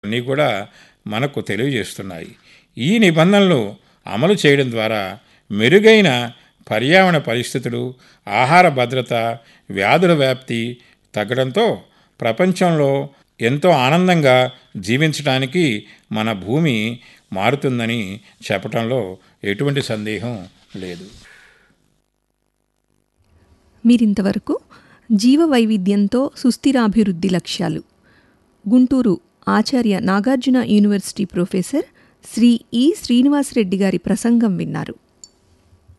అన్నీ కూడా మనకు తెలియజేస్తున్నాయి ఈ నిబంధనలు అమలు చేయడం ద్వారా మెరుగైన పర్యావరణ పరిస్థితులు ఆహార భద్రత వ్యాధుల వ్యాప్తి తగ్గడంతో ప్రపంచంలో ఎంతో ఆనందంగా జీవించడానికి మన భూమి మారుతుందని చెప్పడంలో ఎటువంటి సందేహం లేదు మీరింతవరకు జీవ వైవిధ్యంతో సుస్థిరాభివృద్ధి లక్ష్యాలు గుంటూరు ఆచార్య నాగార్జున యూనివర్సిటీ ప్రొఫెసర్ శ్రీ ఈ శ్రీనివాసరెడ్డి గారి ప్రసంగం విన్నారు